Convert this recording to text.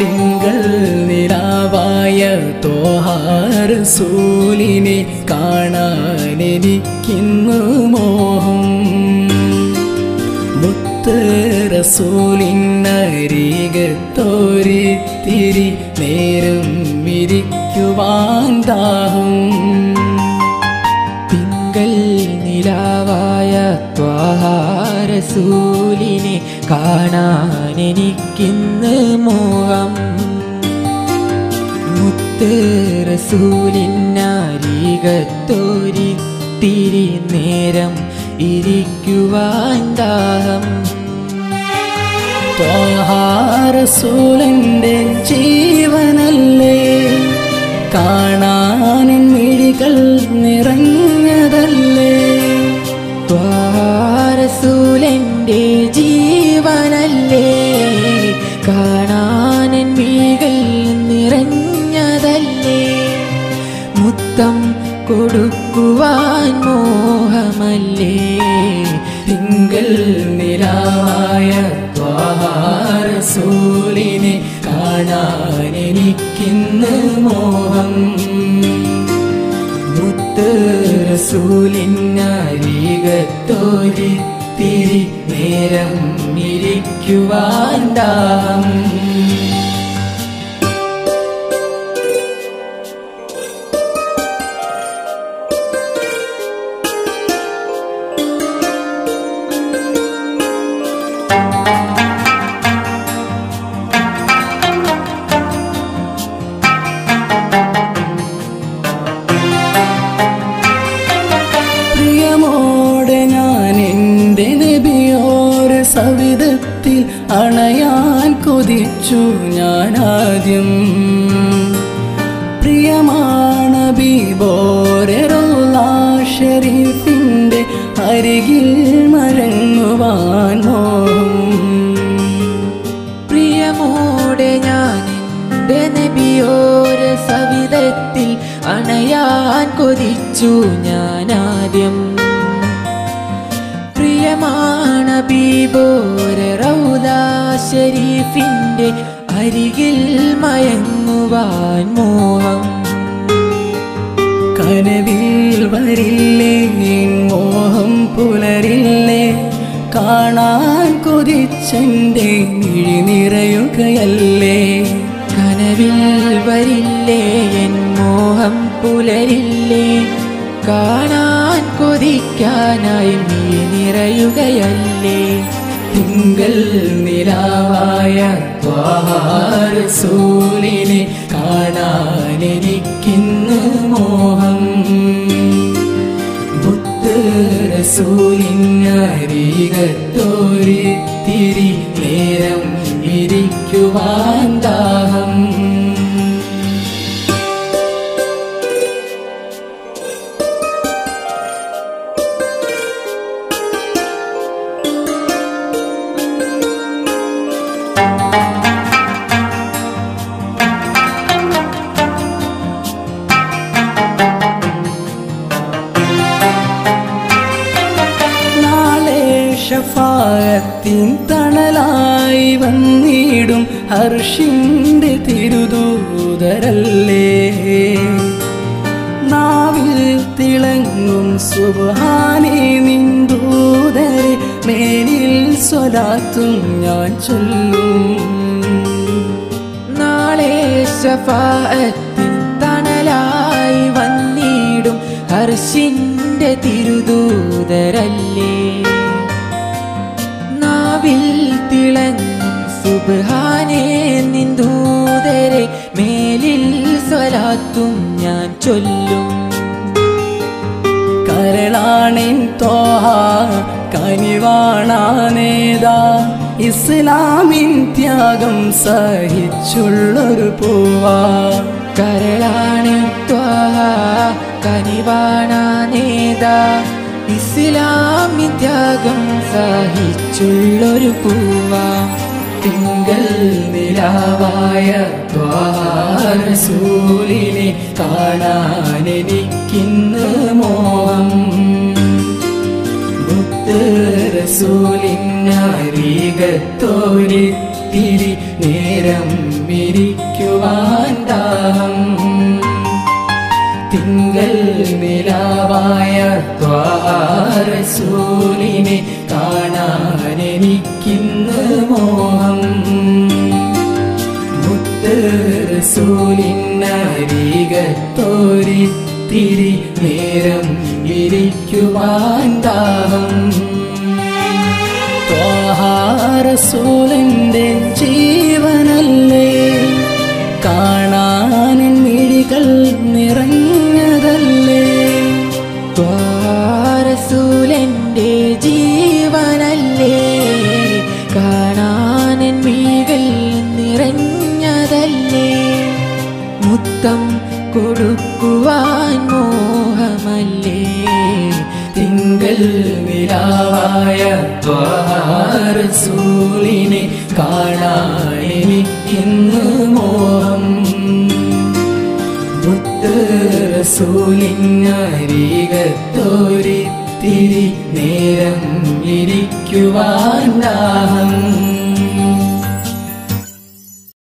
തിങ്കൾ നിലാവായ തോഹാരസൂലിനെ കാണാൻ എനിക്കിന്നു മോഹം മുത്ത് റസൂലിനരികത്തോരിത്തിരി നേരം ഇരിക്കുവാൻ ദാഹം തിങ്കൾ നിലാവായ ത്വാഹാരസൂലിനെ കാണാൻ എനിക്കിന്ന് മോഹം മുത്ത് റസൂലിനരികത്തോരിത്തിരി നേരം ഇരിക്കുവാൻ ദാഹം ത്വാഹാരസൂലന്റെ ജീവനല്ലേ കാണാനിൻ മിഴികൾ നിറഞ്ഞതല്ലേ ത്വാരസൂലന്റെ ജീവനല്ലേ കാണാനൻ മിഴികൾ നിറഞ്ഞതല്ലേ മുത്തം കൊടുക്കുവാൻ മോഹമല്ലേ തിങ്കൾ നിലാവായ ത്വാഹാരസൂലിനെ കാണാൻ എനിക്കിന്ന് മോഹം മുത്ത് റസൂലിനരികത്തോരിത്തിരി നേരം ഇരിക്കുവാൻ ദാഹം പ്രിയമോടെ ഞാൻ എൻ്റെ നബിയോര് സവിധത്തിൽ അണയാൻ കൊതിച്ചു ഞാൻ ആദ്യം പ്രിയമാണ് ബീബോരറുള്ള ഷരീഫിൻ്റെ അരികിൽ മരങ്ങുവാൻ മോഹം പ്രിയമോടെ ഞാൻ എൻ്റെ നബിയോര സവിധത്തിൽ അണയാൻ കൊതിച്ചു ഞാൻ ആദ്യം പ്രിയമാണ് ബീബോര റൗദ ഷരീഫിൻ്റെ അരികിൽ മയങ്ങുവാൻ മോഹം കനവിൽ വരില്ലേ എൻ മോഹം പുലരില്ലേ കാണാൻ കൊതിച്ചെൻ്റെ മിഴി നിറയുകയല്ലേ കനവിൽ വരില്ലേ എൻ മോഹം പുലരില്ലേ കാണാൻ കൊതിക്കാനായി നീ നിറയുകയല്ലേ തിങ്കൾ നിലാവായ ത്വാഹാരസൂലിനെ കാണാൻ എനിക്കിന്ന് മോഹം ബുദ്ധ റസൂലിനരികത്തോരിത്തിരി നേരം ഇരിക്കുവാൻ ദാഹം നാളെ ഷഫായത്തിൻ തണലായി വന്നിടും ഹർഷിന്റെ തിരുദൂതരല്ലേ നാവിൽ തിളങ്ങും സുബാനെ നിന്തൂതരെ മേലിൽ സ്വലാത്തും ഞാൻ ചൊല്ലും നാളെ ശഫാഅത്തിൻ തണലായി വന്നിടും ഹർഷിന്റെ തിരുദൂതരല്ലേ നാവിൽ തിളങ്ങും സുബ്ഹാനെ നിന്തൂതരെ മേലിൽ സ്വലാത്തും ഞാൻ ചൊല്ലും കരളാണിൻ തോഹ കനിവാണാനേതാ ഇസ്ലാമിൻ ത്യാഗം സഹിച്ചുള്ളൊരു പൂവാ കരളാണ് ത്വാഹ കനിവാണ നേതാ ഇസ്ലാമി ത്യാഗം സഹിച്ചുള്ളൊരു പൂവാ തിങ്കൾ നിലാവായ ദ്വാരസൂലിനെ കാണാൻ എനിക്കിന്ന് മോഹം റസൂലിനരികത്തോരിത്തിരി നേരം ഇരിക്കുവാൻ ദാഹം തിങ്കൾ നിലാവായ ത്വാരസൂലിനെ കാണാൻ എനിക്കിന്ന് മോഹം മുത്തൂലിനരികത്തോരിത്തിരി നേരം ഇരിക്കുവാൻ ദാഹം ത്വാഹാരസൂലന്റെ ജീവനല്ലേ കാണാനിൻ മിഴികൾ നിറഞ്ഞതല്ലേ ത്വാരസൂലന്റെ ജീവനല്ലേ കാണാനൻ മീകൾ നിറഞ്ഞതല്ലേ മുത്തം കൊടുക്കുവാൻ മോഹമല്ലേ തിങ്കൾ നിലാവായ ത്വാരസൂലിനെ കാണാൻ എനിക്കിന്ന് മോഹം ബുദ്ധരസൂലിനരികത്തോരിത്തിരി നേരം ഇരിക്കുവാൻ ദാഹം